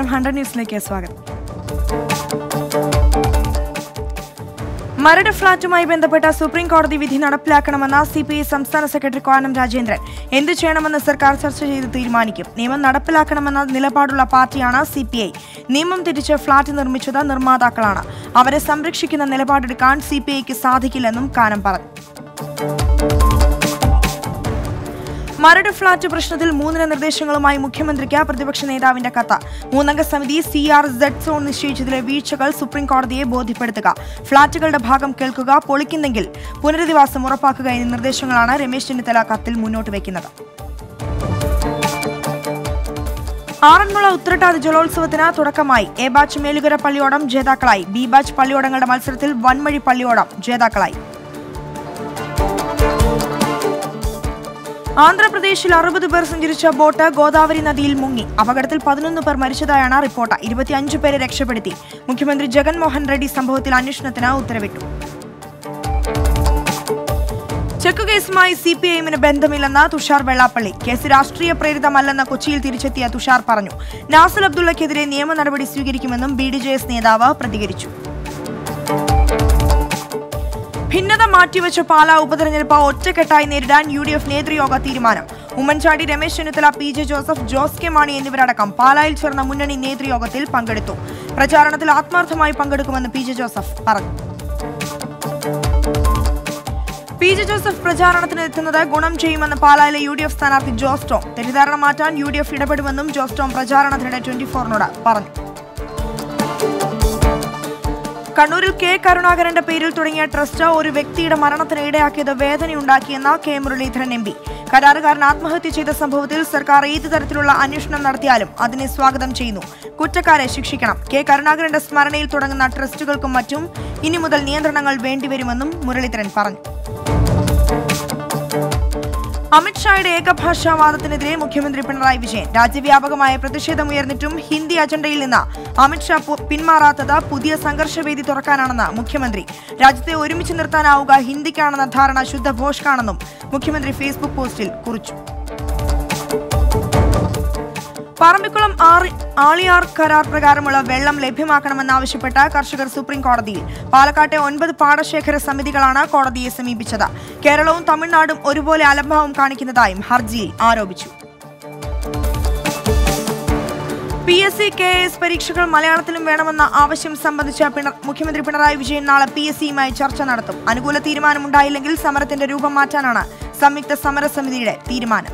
നമസ്കാരം ഹൺഡ്രഡ് ന്യൂസിലേക്ക് സ്വാഗതം മരട് ഫ്ളാറ്റുമായി ബന്ധപ്പെട്ട സുപ്രീം കോടതി വിധി നടപ്പിലാക്കണമെന്ന സി പി ഐ സംസ്ഥാന സെക്രട്ടറി കാനം രാജേന്ദ്രൻ എന്തു ചെയ്യണമെന്ന് സർക്കാർ ചർച്ച ചെയ്ത് തീരുമാനിക്കും നിയമം നടപ്പിലാക്കണമെന്ന നിലപാടുള്ള പാർട്ടിയാണ് സി പി ഐ നിയമം തിരിച്ച് ഫ്ളാറ്റ് നിർമ്മിച്ചത് നിർമ്മാതാക്കളാണ് അവരെ സംരക്ഷിക്കുന്ന നിലപാടെടുക്കാൻ സി പി ഐക്ക് സാധിക്കില്ലെന്നും കാനം പറഞ്ഞു മരട് ഫ്ളാറ്റ് പ്രശ്നത്തിൽ മൂന്നിന നിർദ്ദേശങ്ങളുമായി മുഖ്യമന്ത്രിക്ക് പ്രതിപക്ഷ നേതാവിന്റെ കത്ത് മൂന്നംഗ സമിതി സി ആർ സെഡ് സോൺ നിശ്ചയിച്ചതിലെ വീഴ്ചകൾ സുപ്രീം കോടതിയെ ബോധ്യപ്പെടുത്തുക ഫ്ളാറ്റുകളുടെ ഭാഗം കേൾക്കുക പൊളിക്കുന്നെങ്കിൽ പുനരധിവാസം ഉറപ്പാക്കുക എന്നീ നിർദ്ദേശങ്ങളാണ് രമേശ് ചെന്നിത്തല കത്തിൽ മുന്നോട്ട് വയ്ക്കുന്നത് ആറന്മുള ഉത്രട്ടാതി ജലോത്സവത്തിന് തുടക്കമായി എ ബാച്ച് മേലുകര പള്ളിയോടം ജേതാക്കളായി ബി ബാച്ച് പള്ളിയോടങ്ങളുടെ മത്സരത്തിൽ വൻമഴി പള്ളിയോടം ജേതാക്കളായി ആന്ധ്രാപ്രദേശിൽ അറുപത് പേർ സഞ്ചരിച്ച ബോട്ട് ഗോദാവരി നദിയിൽ മുങ്ങി അപകടത്തിൽ പതിനൊന്ന് പേർ മരിച്ചതായാണ് റിപ്പോർട്ട് ഇരുപത്തിയഞ്ച് പേരെ രക്ഷപ്പെടുത്തി മുഖ്യമന്ത്രി ജഗൻമോഹൻ റെഡ്ഡി സംഭവത്തിൽ അന്വേഷണത്തിന് ഉത്തരവിട്ടു ചെക്ക് കേസുമായി സി പി ഐഎമ്മിന് ബന്ധമില്ലെന്ന് തുഷാർ വെള്ളാപ്പള്ളി കേസ് രാഷ്ട്രീയ പ്രേരിതമല്ലെന്ന് കൊച്ചിയിൽ തിരിച്ചെത്തിയ തുഷാർ പറഞ്ഞു നാസർ അബ്ദുള്ളക്കെതിരെ നിയമ നടപടി സ്വീകരിക്കുമെന്നും ബി ഡി ജെ എസ് നേതാവ് പ്രതികരിച്ചു ഭിന്നത മാറ്റിവെച്ച പാലാ ഉപതെരഞ്ഞെടുപ്പ് ഒറ്റക്കെട്ടായി നേരിടാൻ യു ഡി എഫ് നേതൃയോഗ തീരുമാനം Oommen Chandy Ramesh Chennithala P J Joseph Jose K Mani എന്നിവരടക്കം പാലായിൽ ചേർന്ന മുന്നണി നേതൃയോഗത്തിൽ പങ്കെടുത്തു പ്രചാരണത്തിൽ ആത്മാർത്ഥമായി പങ്കെടുക്കുമെന്ന് പി ജെ ജോസഫ് പറഞ്ഞു പി ജെ ജോസഫ് പ്രചാരണത്തിന് എത്തുന്നത് ഗുണം ചെയ്യുമെന്ന് പാലായിലെ യു ഡി എഫ് സ്ഥാനാർത്ഥി ജോസ് ടോം തെറ്റിദ്ധാരണ മാറ്റാൻ യു ഡി എഫ് ഇടപെടുമെന്നും ജോസ് ടോം പ്രചാരണത്തിനിടെ ട്വന്റി ഫോറിനോട് പറഞ്ഞു കണ്ണൂരിൽ കെ കരുണാകരന്റെ പേരിൽ തുടങ്ങിയ ട്രസ്റ്റ് ഒരു വ്യക്തിയുടെ മരണത്തിന് ഇടയാക്കിയത് വേദനയുണ്ടാക്കിയെന്ന കെ മുരളീധരൻ എം പി കരാറുകാരൻ ആത്മഹത്യ ചെയ്ത സംഭവത്തിൽ സർക്കാർ ഏത് തരത്തിലുള്ള അന്വേഷണം നടത്തിയാലും അതിനെ സ്വാഗതം ചെയ്യുന്നു കുറ്റക്കാരെ ശിക്ഷിക്കണം കെ കരുണാകരന്റെ സ്മരണയിൽ തുടങ്ങുന്ന ട്രസ്റ്റുകൾക്കും മറ്റും ഇനി മുതൽ നിയന്ത്രണങ്ങൾ വേണ്ടിവരുമെന്നും മുരളീധരൻ പറഞ്ഞു അമിത്ഷായുടെ ഏകഭാഷാവാദത്തിനെതിരെ മുഖ്യമന്ത്രി പിണറായി വിജയൻ രാജ്യവ്യാപകമായ പ്രതിഷേധമുയർന്നിട്ടും ഹിന്ദി അജണ്ടയിൽ നിന്ന് അമിത്ഷാ പു- പിന്മാറാത്തത് പുതിയ സംഘർഷവേദി തുറക്കാനാണെന്ന് മുഖ്യമന്ത്രി രാജ്യത്തെ ഒരുമിച്ച് നിർത്താനാവുക ഹിന്ദിക്കാണെന്ന ധാരണ ശുദ്ധ ഭോഷ്കാണെന്നും മുഖ്യമന്ത്രി ഫേസ്ബുക്ക് പോസ്റ്റിൽ കുറിച്ചു പറമ്പിക്കുളം ആറി- ആളിയാർ കരാർ പ്രകാരമുള്ള വെള്ളം ലഭ്യമാക്കണമെന്നാവശ്യപ്പെട്ട് കർഷകർ സുപ്രീം കോടതിയിൽ പാലക്കാട്ടെ ഒൻപത് പാടശേഖര സമിതികളാണ് കോടതിയെ സമീപിച്ചത് കേരളവും തമിഴ്നാടും ഒരുപോലെ അലംഭാവം കാണിക്കുന്നതായും ഹർജിയിൽ ആരോപിച്ചു P S C K S പരീക്ഷകൾ മലയാളത്തിലും വേണമെന്ന ആവശ്യം സംബന്ധിച്ച് പിണ- മുഖ്യമന്ത്രി പിണറായി വിജയൻ നാളെ പി എസ് സിയുമായി ചർച്ച നടത്തും അനുകൂല തീരുമാനമുണ്ടായില്ലെങ്കിൽ സമരത്തിന്റെ രൂപം മാറ്റാനാണ് സംയുക്ത സമരസമിതിയുടെ തീരുമാനം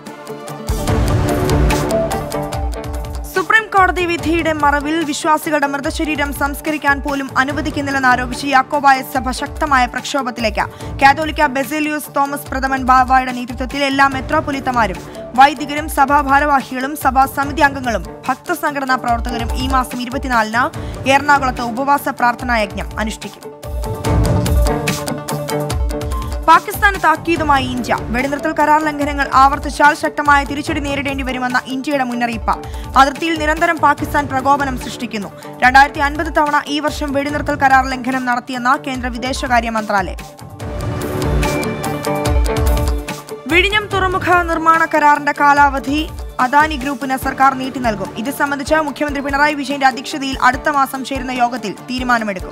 സുപ്രീം കോടതി വിധിയുടെ മറവിൽ വിശ്വാസികളുടെ മൃതശരീരം സംസ്കരിക്കാൻ പോലും അനുവദിക്കുന്നില്ലെന്ന് ആരോപിച്ച് യാക്കോബായ സഭ ശക്തമായ പ്രക്ഷോഭത്തിലേക്ക് കാതോലിക്ക ബെസേലിയോസ് തോമസ് പ്രഥമൻ ബാവയുടെ നേതൃത്വത്തിൽ എല്ലാ മെത്രോപൊലിത്തമാരും വൈദികരും സഭാ ഭാരവാഹികളും സഭാ സമിതി അംഗങ്ങളും ഭക്തസംഘടനാ പ്രവർത്തകരും ഈ മാസം ഇരുപത്തിനാലിന് എറണാകുളത്ത് ഉപവാസ പ്രാർത്ഥനാ യജ്ഞം അനുഷ്ഠിക്കും പാകിസ്ഥാന് താക്കീതുമായി ഇന്ത്യ വെടിനിർത്തൽ കരാർ ലംഘനങ്ങൾ ആവർത്തിച്ചാൽ ശക്തമായ തിരിച്ചടി നേരിടേണ്ടി വരുമെന്ന ഇന്ത്യയുടെ മുന്നറിയിപ്പ് അതിർത്തിയിൽ നിരന്തരം പാകിസ്ഥാൻ പ്രകോപനം സൃഷ്ടിക്കുന്നു രണ്ടായിരത്തി അൻപത് തവണ ഈ വർഷം വെടിനിർത്തൽ കരാർ ലംഘനം നടത്തിയെന്ന കേന്ദ്ര വിദേശകാര്യ മന്ത്രാലയം വിഴിഞ്ഞം തുറമുഖ നിർമ്മാണ കരാറിന്റെ കാലാവധി അദാനി ഗ്രൂപ്പിന് സർക്കാർ നീട്ടി നൽകും ഇത് സംബന്ധിച്ച് മുഖ്യമന്ത്രി പിണറായി വിജയന്റെ അധ്യക്ഷതയിൽ അടുത്ത മാസം ചേരുന്ന യോഗത്തിൽ തീരുമാനമെടുക്കും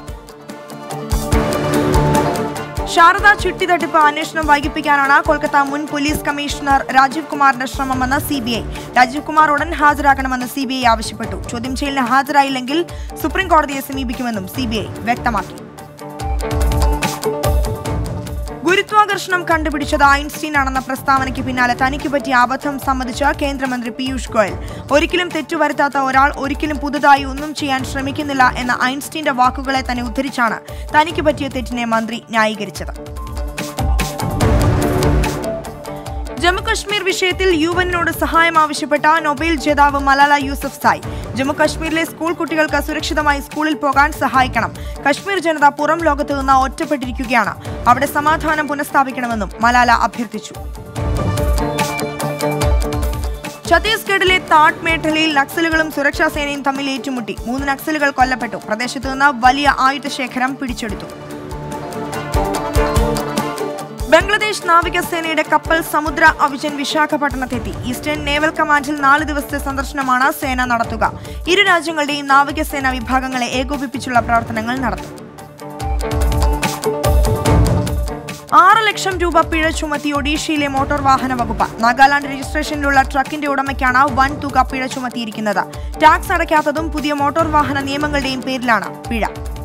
ശാരദ ചിട്ടി തട്ടിപ്പ് അന്വേഷണം വൈകിപ്പിക്കാനാണ് കൊൽക്കത്ത മുൻ പോലീസ് കമ്മീഷണർ രാജീവ് കുമാറിന്റെ ശ്രമമെന്ന് C B I Rajeev Kumar ഉടൻ ഹാജരാക്കണമെന്ന് സി ബി ഐ ആവശ്യപ്പെട്ടു ചോദ്യം ചെയ്യലിന് ഹാജരായില്ലെങ്കിൽ സുപ്രീം കോടതിയെ സമീപിക്കുമെന്നും സി ബി ഐ വ്യക്തമാക്കി ഗുരുത്വാകർഷണം കണ്ടുപിടിച്ചത് ഐൻസ്റ്റീൻ ആണെന്ന പ്രസ്താവനയ്ക്ക് പിന്നാലെ തനിക്ക് പറ്റിയ അബദ്ധം സംബന്ധിച്ച കേന്ദ്രമന്ത്രി പീയൂഷ് ഗോയൽ ഒരിക്കലും തെറ്റുവരുത്താത്ത ഒരാൾ ഒരിക്കലും പുതുതായി ഒന്നും ചെയ്യാൻ ശ്രമിക്കുന്നില്ല എന്ന ഐൻസ്റ്റീന്റെ വാക്കുകളെ തന്നെ ഉദ്ധരിച്ചാണ് തനിക്ക് പറ്റിയ തെറ്റിനെ മന്ത്രി ന്യായീകരിച്ചത് ജമ്മുകശ്മീർ വിഷയത്തിൽ യുവനോട് സഹായം ആവശ്യപ്പെട്ട നൊബേൽ ജേതാവ് മലാല യൂസഫ് സായ് ജമ്മുകശ്മീരിലെ സ്കൂൾ കുട്ടികൾക്ക് സുരക്ഷിതമായി സ്കൂളിൽ പോകാൻ സഹായിക്കണം കശ്മീർ ജനത പുറം ലോകത്ത് നിന്ന് ഒറ്റപ്പെട്ടിരിക്കുകയാണ് അവിടെ സമാധാനം പുനഃസ്ഥാപിക്കണമെന്നും മലാല അഭ്യർത്ഥിച്ചു ഛത്തീസ്ഗഡിലെ താട്ട് മേഖലയിൽ നക്സലുകളും സുരക്ഷാ സേനയും തമ്മിൽ ഏറ്റുമുട്ടി മൂന്ന് നക്സലുകൾ കൊല്ലപ്പെട്ടു പ്രദേശത്ത് നിന്ന് വലിയ ആയുധശേഖരം പിടിച്ചെടുത്തു ബംഗ്ലാദേശ് നാവികസേനയുടെ കപ്പൽ സമുദ്ര അവിജൻ വിശാഖപട്ടണത്തെത്തി ഈസ്റ്റേൺ നേവൽ കമാൻഡിൽ നാല് ദിവസത്തെ സന്ദർശനമാണ് സേന നടത്തുക ഇരു രാജ്യങ്ങളുടെയും നാവികസേനാ വിഭാഗങ്ങളെ ഏകോപിപ്പിച്ചുള്ള പ്രവർത്തനങ്ങൾ നടത്തും ആറ് ലക്ഷം രൂപ പിഴ ചുമത്തി ഒഡീഷയിലെ മോട്ടോർ വാഹന വകുപ്പ് നാഗാലാൻഡ് രജിസ്ട്രേഷനിലുള്ള ട്രക്കിന്റെ ഉടമയ്ക്കാണ് വൻ തുക പിഴ ചുമത്തിയിരിക്കുന്നത് ടാക്സ് അടയ്ക്കാത്തതും പുതിയ മോട്ടോർ വാഹന നിയമങ്ങളുടെയും പേരിലാണ് പിഴ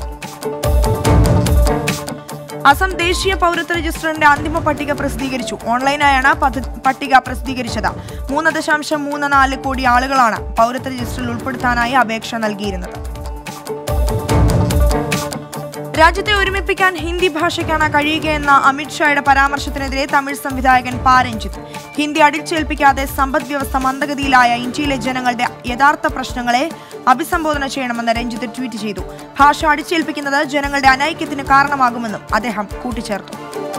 അസം ദേശീയ പൗരത്വ രജിസ്റ്ററിന്റെ അന്തിമ പട്ടിക പ്രസിദ്ധീകരിച്ചു ഓൺലൈനായാണ് പദ്ധ- പട്ടിക പ്രസിദ്ധീകരിച്ചത് മൂന്ന് ദശാംശം മൂന്ന് നാല് കോടി ആളുകളാണ് പൗരത്വ രജിസ്റ്ററിൽ ഉൾപ്പെടുത്താനായി അപേക്ഷ നൽകിയിരുന്നത് രാജ്യത്തെ ഒരുമിപ്പിക്കാൻ ഹിന്ദി ഭാഷയ്ക്കാണ് കഴിയുകയെന്ന അമിത്ഷായുടെ പരാമർശത്തിനെതിരെ തമിഴ് സംവിധായകൻ പാ രഞ്ജിത്ത് ഹിന്ദി അടിച്ചേൽപ്പിക്കാതെ സമ്പദ് വ്യവസ്ഥ മന്ദഗതിയിലായ ഇന്ത്യയിലെ ജനങ്ങളുടെ യഥാർത്ഥ പ്രശ്നങ്ങളെ അഭിസംബോധന ചെയ്യണമെന്ന് രഞ്ജിത്ത് ട്വീറ്റ് ചെയ്തു ഭാഷ അടിച്ചേൽപ്പിക്കുന്നത് ജനങ്ങളുടെ അനൈക്യത്തിന് കാരണമാകുമെന്നും അദ്ദേഹം കൂട്ടിച്ചേർത്തു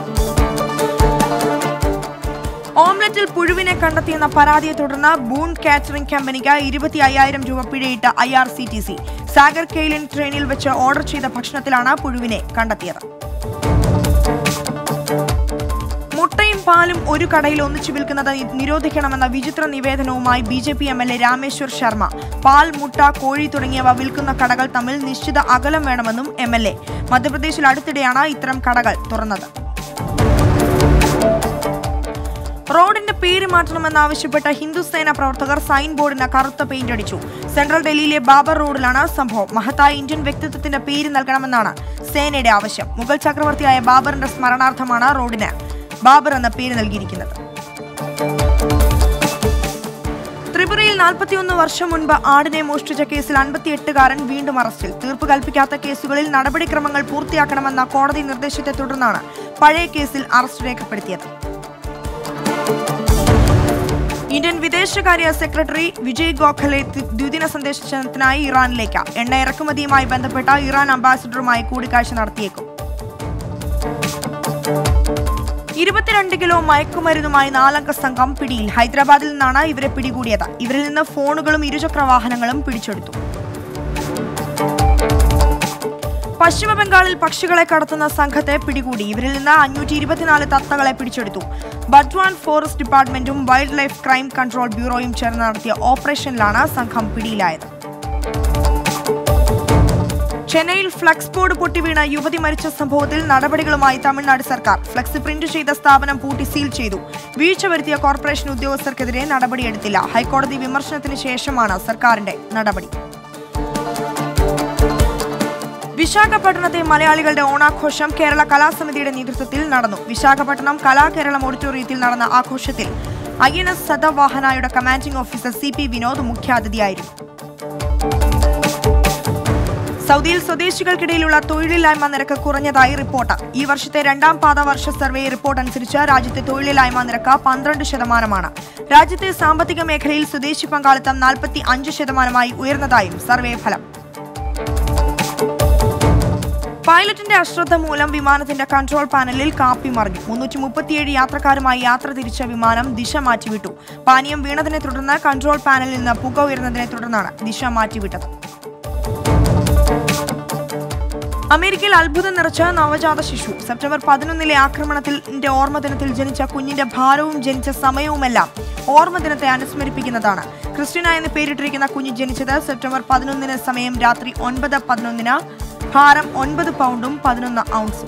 ഓംലറ്റിൽ പുഴുവിനെ കണ്ടെത്തിയെന്ന പരാതിയെ തുടർന്ന് ബൂൺ കാറ്ററിംഗ് കമ്പനിക്ക് ഇരുപത്തി അയ്യായിരം രൂപ പിഴയിട്ട് I R C T C Sagar കെയിലിൻ ട്രെയിനിൽ വെച്ച് ഓർഡർ ചെയ്ത ഭക്ഷണത്തിലാണ് പുഴുവിനെ കണ്ടെത്തിയത് മുട്ടയും പാലും ഒരു കടയിൽ ഒന്നിച്ചു വിൽക്കുന്നത് നിരോധിക്കണമെന്ന വിചിത്ര നിവേദനവുമായി B J P M L A Rameshwar Sharma പാൽ മുട്ട കോഴി തുടങ്ങിയവ വിൽക്കുന്ന കടകൾ തമ്മിൽ നിശ്ചിത അകലം വേണമെന്നും എം എൽ എ മധ്യപ്രദേശിൽ അടുത്തിടെയാണ് ഇത്തരം കടകൾ തുറന്നത് റോഡിന്റെ പേര് മാറ്റണമെന്നാവശ്യപ്പെട്ട ഹിന്ദുസേന പ്രവർത്തകർ സൈൻ ബോർഡിന് കറുത്ത പെയിന്റ് അടിച്ചു സെൻട്രൽ ഡൽഹിയിലെ ബാബർ റോഡിലാണ് സംഭവം മഹത്തായ ഇന്ത്യൻ വ്യക്തിത്വത്തിന്റെ പേര് നൽകണമെന്നാണ് സേനയുടെ ആവശ്യം മുഗൾ ചക്രവർത്തിയായ ബാബറിന്റെ സ്മരണാർത്ഥമാണ് റോഡിന് ബാബർ എന്ന പേര് നൽകിയിരിക്കുന്നത് ത്രിപുരയിൽ നാൽപ്പത്തിയൊന്ന് വർഷം മുൻപ് ആടിനെ മോഷ്ടിച്ച കേസിൽ അൻപത്തിയെട്ടുകാരൻ വീണ്ടും അറസ്റ്റിൽ തീർപ്പ് കൽപ്പിക്കാത്ത കേസുകളിൽ നടപടിക്രമങ്ങൾ പൂർത്തിയാക്കണമെന്ന കോടതി നിർദ്ദേശത്തെ തുടർന്നാണ് പഴയ കേസിൽ അറസ്റ്റ് രേഖപ്പെടുത്തിയത് ഇന്ത്യൻ വിദേശകാര്യ സെക്രട്ടറി വിജയ് ഗോഖലെ ദ്വി- ദ്വിദിന സന്ദർശനത്തിനായി ഇറാനിലേക്ക് എണ്ണ ഇറക്കുമതിയുമായി ബന്ധപ്പെട്ട ഇറാൻ അംബാസിഡറുമായി കൂടിക്കാഴ്ച നടത്തിയേക്കും ഇരുപത്തിരണ്ട് കിലോ മയക്കുമരുന്നുമായി നാലംഗ സംഘം പിടിയിൽ ഹൈദരാബാദിൽ നിന്നാണ് ഇവരെ പിടികൂടിയത് ഇവരിൽ നിന്ന് ഫോണുകളും ഇരുചക്ര വാഹനങ്ങളും പിടിച്ചെടുത്തു പശ്ചിമ ബംഗാളിൽ പക്ഷികളെ കടത്തുന്ന സംഘത്തെ പിടികൂടി ഇവരിൽ നിന്ന് അഞ്ഞൂറ്റി ഇരുപത്തിനാല് തത്തകളെ പിടിച്ചെടുത്തു ബഡ്വാൻ ഫോറസ്റ്റ് ഡിപ്പാർട്ട്മെന്റും വൈൽഡ് ലൈഫ് ക്രൈം കൺട്രോൾ ബ്യൂറോയും ചേർന്ന് നടത്തിയ ഓപ്പറേഷനിലാണ് സംഘം പിടിയിലായത് ചെന്നൈയിൽ ഫ്ലക്സ് ബോർഡ് പൊട്ടിവീണ യുവതി മരിച്ച സംഭവത്തിൽ നടപടികളുമായി തമിഴ്നാട് സർക്കാർ ഫ്ലക്സ് പ്രിന്റ് ചെയ്ത സ്ഥാപനം പൂട്ടി സീൽ ചെയ്തു വീഴ്ച വരുത്തിയ കോർപ്പറേഷൻ ഉദ്യോഗസ്ഥർക്കെതിരെ നടപടിയെടുത്തില്ല ഹൈക്കോടതി വിമർശനത്തിന് ശേഷമാണ് സർക്കാരിന്റെ നടപടി വിശാഖപട്ടണത്തെ മലയാളികളുടെ ഓണാഘോഷം കേരള കലാസമിതിയുടെ നേതൃത്വത്തിൽ നടന്നു വിശാഖപട്ടണം കലാകേരളം ഓഡിറ്റോറിയത്തിൽ നടന്ന ആഘോഷത്തിൽ ഐ എൻ എസ് സദവാഹനായുടെ commanding officer C P Vinod മുഖ്യാതിഥിയായിരുന്നു സൗദിയിൽ സ്വദേശികൾക്കിടയിലുള്ള തൊഴിലില്ലായ്മ നിരക്ക് കുറഞ്ഞതായി റിപ്പോർട്ട് ഈ വർഷത്തെ രണ്ടാം പാദ വർഷ സർവേ റിപ്പോർട്ട് അനുസരിച്ച് രാജ്യത്തെ തൊഴിലില്ലായ്മ നിരക്ക് പന്ത്രണ്ട് ശതമാനമാണ് രാജ്യത്തെ സാമ്പത്തിക മേഖലയിൽ സ്വദേശി പങ്കാളിത്തം നാൽപ്പത്തി അഞ്ച് ശതമാനമായി ഉയർന്നതായും സർവേ ഫലം പൈലറ്റിന്റെ അശ്രദ്ധ മൂലം വിമാനത്തിന്റെ കൺട്രോൾ പാനലിൽ കാപ്പി മറിഞ്ഞു മുന്നൂറ്റി മുപ്പത്തിയേഴ് യാത്രക്കാരുമായി യാത്ര തിരിച്ച വിമാനം ദിശ മാറ്റിവിട്ടു പാനീയം വീണതിനെ തുടർന്ന് കൺട്രോൾ പാനലിൽ നിന്ന് പുക ഉയർന്നതിനെ തുടർന്നാണ് ദിശ മാറ്റിവിട്ടത് അമേരിക്കയിൽ അത്ഭുതം നിറച്ച നവജാത ശിശു സെപ്റ്റംബർ പതിനൊന്നിലെ ആക്രമണത്തിന്റെ ഓർമ്മദിനത്തിൽ ജനിച്ച കുഞ്ഞിന്റെ ഭാരവും ജനിച്ച സമയവുമെല്ലാം ഓർമ്മദിനത്തെ അനുസ്മരിപ്പിക്കുന്നതാണ് ക്രിസ്ത്യന എന്ന് പേരിട്ടിരിക്കുന്ന കുഞ്ഞ് ജനിച്ചത് സെപ്റ്റംബർ പതിനൊന്നിന് സമയം രാത്രി ഒൻപത് പതിനൊന്നിന് ഭാരം ഒൻപത് പൗണ്ടും പതിനൊന്ന് ഔൺസും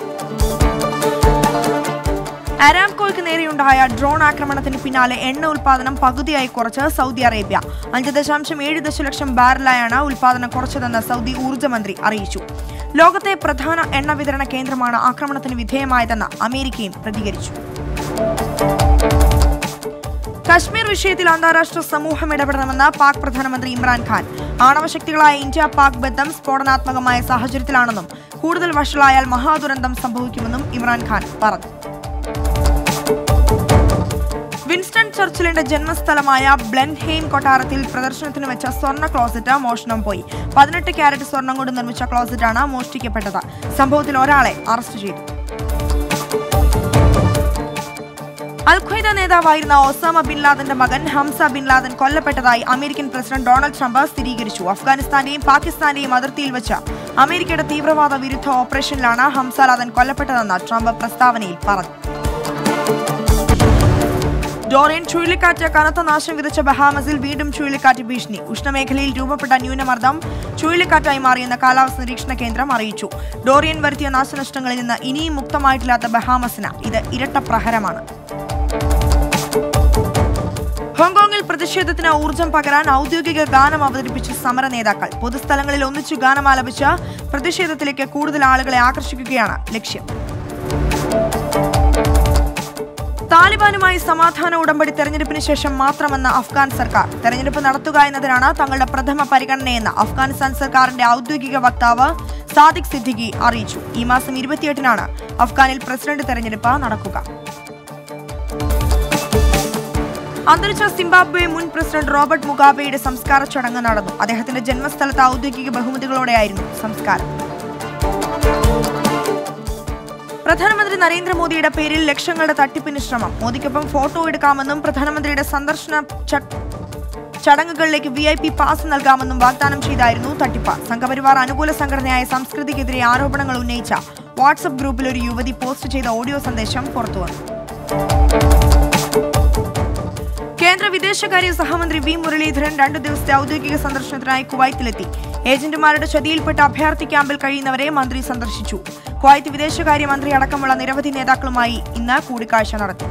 അരാംകോയ്ക്ക് നേരെയുണ്ടായ ഡ്രോൺ ആക്രമണത്തിന് പിന്നാലെ എണ്ണ ഉൽപാദനം പകുതിയായി കുറച്ച് സൗദി അറേബ്യ അഞ്ച് ദശാംശം ഏഴ് ദശലക്ഷം ബാരലായാണ് ഉൽപാദനം കുറച്ചതെന്ന് സൗദി ഊർജ്ജ മന്ത്രി അറിയിച്ചു ലോകത്തെ പ്രധാന എണ്ണ വിതരണ കേന്ദ്രമാണ് ആക്രമണത്തിന് വിധേയമായതെന്ന് അമേരിക്കയും പ്രതികരിച്ചു കശ്മീർ വിഷയത്തിൽ അന്താരാഷ്ട്ര സമൂഹം ഇടപെടണമെന്ന് പാക് പ്രധാനമന്ത്രി ഇമ്രാൻഖാൻ ആണവശക്തികളായ ഇന്ത്യ പാക് ബന്ധം സ്ഫോടനാത്മകമായ സാഹചര്യത്തിലാണെന്നും കൂടുതൽ വഷളായാൽ മഹാദുരന്തം സംഭവിക്കുമെന്നും ഇമ്രാൻഖാൻ പറഞ്ഞു വിൻസ്റ്റൺ ചർച്ചിലിന്റെ ജന്മസ്ഥലമായ ബ്ലെൻഹെയിം കൊട്ടാരത്തിൽ പ്രദർശനത്തിന് വെച്ച സ്വർണ്ണ ക്ലോസറ്റ് മോഷണം പോയി പതിനെട്ട് ക്യാരറ്റ് സ്വർണം കൊണ്ട് നിർമ്മിച്ച ക്ലോസറ്റാണ് മോഷ്ടിക്കപ്പെട്ടത് സംഭവത്തിൽ ഒരാളെ അറസ്റ്റ് ചെയ്തു അൽ ഖ്വയ്ദ നേതാവായിരുന്ന ഒസാമ ബിൻ ലാദന്റെ മകൻ ഹംസ ബിൻ ലാദൻ കൊല്ലപ്പെട്ടതായി അമേരിക്കൻ പ്രസിഡന്റ് ഡൊണാൾഡ് ട്രംപ് സ്ഥിരീകരിച്ചു അഫ്ഗാനിസ്ഥാന്റെയും പാകിസ്ഥാന്റെയും അതിർത്തിയിൽ വെച്ച് അമേരിക്കയുടെ തീവ്രവാദ വിരുദ്ധ ഓപ്പറേഷനിലാണ് ഹംസ ലാദൻ കൊല്ലപ്പെട്ടതെന്ന് ട്രംപ് പ്രസ്താവനയിൽ പറഞ്ഞു ഡോറിയൻ ചുഴലിക്കാറ്റ് കനത്ത നാശം വിതച്ച ബഹാമസിൽ വീണ്ടും ചുഴലിക്കാറ്റ് ഭീഷണി ഉഷ്ണമേഖലയിൽ രൂപപ്പെട്ട ന്യൂനമർദ്ദം ചുഴലിക്കാറ്റായി മാറിയെന്ന് കാലാവസ്ഥ നിരീക്ഷണ കേന്ദ്രം അറിയിച്ചു ഡോറിയൻ വരുത്തിയ നാശനഷ്ടങ്ങളിൽ നിന്ന് ഇനിയും മുക്തമായിട്ടില്ലാത്ത ബഹാമസിന് ഇത് ഇരട്ട പ്രഹരമാണ് ഹോങ്കോങ്ങിൽ പ്രതിഷേധത്തിന് ഊർജം പകരാൻ ഔദ്യോഗിക ഗാനം അവതരിപ്പിച്ച സമര നേതാക്കൾ പൊതുസ്ഥലങ്ങളിൽ ഒന്നിച്ചു ഗാനം ആലപിച്ച് പ്രതിഷേധത്തിലേക്ക് കൂടുതൽ ആളുകളെ ആകർഷിക്കുകയാണ് ലക്ഷ്യം താലിബാനുമായി സമാധാന ഉടമ്പടി തെരഞ്ഞെടുപ്പിന് ശേഷം മാത്രമെന്ന അഫ്ഗാൻ സർക്കാർ തെരഞ്ഞെടുപ്പ് നടത്തുക എന്നതിനാണ് തങ്ങളുടെ പ്രഥമ പരിഗണനയെന്ന് അഫ്ഗാനിസ്ഥാൻ സർക്കാരിന്റെ ഔദ്യോഗിക വക്താവ് സാദിഖ് സിദ്ദിഖി അറിയിച്ചു ഈ മാസം ഇരുപത്തിയെട്ടിനാണ് അഫ്ഗാനിൽ പ്രസിഡന്റ് തെരഞ്ഞെടുപ്പ് നടക്കുക അന്തരിച്ച സിംബാബ്വെ മുൻ പ്രസിഡന്റ് റോബർട്ട് മുഗാബെയുടെ സംസ്കാര ചടങ്ങ് നടന്നു അദ്ദേഹത്തിന്റെ ജന്മസ്ഥലത്ത് ഔദ്യോഗിക ബഹുമതികളോടെയായിരുന്നു സംസ്കാരം പ്രധാനമന്ത്രി നരേന്ദ്രമോദിയുടെ പേരിൽ ലക്ഷങ്ങളുടെ തട്ടിപ്പിന് ശ്രമം മോദിക്കൊപ്പം ഫോട്ടോ എടുക്കാമെന്നും പ്രധാനമന്ത്രിയുടെ സന്ദർശന ച- ചടങ്ങുകളിലേക്ക് വി ഐ പി പാസ് നൽകാമെന്നും വാഗ്ദാനം ചെയ്തായിരുന്നു തട്ടിപ്പ് സംഘപരിവാർ അനുകൂല സംഘടനയായ സംസ്കൃതിക്കെതിരെ ആരോപണങ്ങൾ ഉന്നയിച്ച വാട്സപ്പ് ഗ്രൂപ്പിൽ ഒരു യുവതി പോസ്റ്റ് ചെയ്ത ഓഡിയോ സന്ദേശം പുറത്തുവന്നു കേന്ദ്ര വിദേശകാര്യ സഹമന്ത്രി വി മുരളീധരൻ രണ്ടു ദിവസത്തെ ഔദ്യോഗിക സന്ദർശനത്തിനായി കുവൈത്തിലെത്തി ഏജന്റുമാരുടെ ചതിയിൽപ്പെട്ട അഭയാർത്ഥി ക്യാമ്പിൽ കഴിയുന്നവരെ മന്ത്രി സന്ദർശിച്ചു കുവൈത്ത് വിദേശകാര്യ മന്ത്രി അടക്കമുള്ള നിരവധി നേതാക്കളുമായി ഇന്ന് കൂടിക്കാഴ്ച നടത്തി